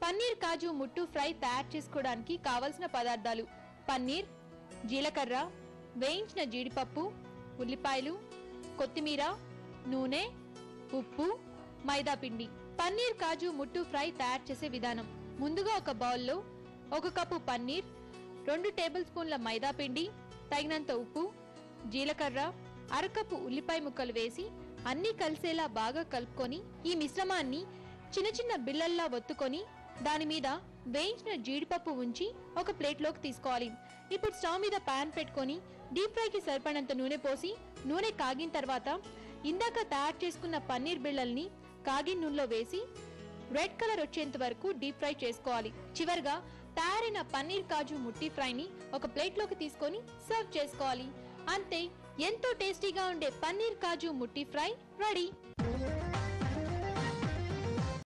పన్నీర్ కాజు ముట్టు ఫ్రై తయారు చేసుకోవడానికి కావలసిన పదార్థాలు పన్నీర్ జీలకర్ర వేయించిన జీడిపప్పు ఉల్లిపాయలు కొత్తిమీర నూనె ఉప్పు మైదా పిండి పన్నీర్ కాజు ముట్టు ఫ్రై తయారు చేసే విధానం ముందుగా ఒక బౌల్లో ఒక కప్పు పన్నీర్ రెండు టేబుల్ స్పూన్ల మైదా పిండి తగినంత ఉప్పు జీలకర్ర అరకప్పు ఉల్లిపాయ ముక్కలు వేసి అన్నీ కలిసేలా బాగా కలుపుకొని ఈ మిశ్రమాన్ని చిన్న చిన్న బిళ్ళల్లా ఒత్తుకొని దాని మీద వేయించిన జీడిపప్పు ఉంచి ఒక ప్లేట్లోకి తీసుకోవాలి ఇప్పుడు స్టవ్ మీద పాన్ పెట్టుకొని డీప్ ఫ్రైకి సరిపడినంత నూనె పోసి నూనె కాగిన తర్వాత ఇందాక తయారు చేసుకున్న పన్నీర్ బిళ్ళల్ని కాగిన నూనెలో వేసి రెడ్ కలర్ వచ్చేంత వరకు డీప్ ఫ్రై చేసుకోవాలి చివరిగా తయారైన పన్నీర్ కాజు ముట్టి ఫ్రైని ఒక ప్లేట్లోకి తీసుకొని సర్వ్ చేసుకోవాలి అంతే ఎంతో టేస్టీగా ఉండే పన్నీర్ కాజు ముట్టి ఫ్రై రెడీ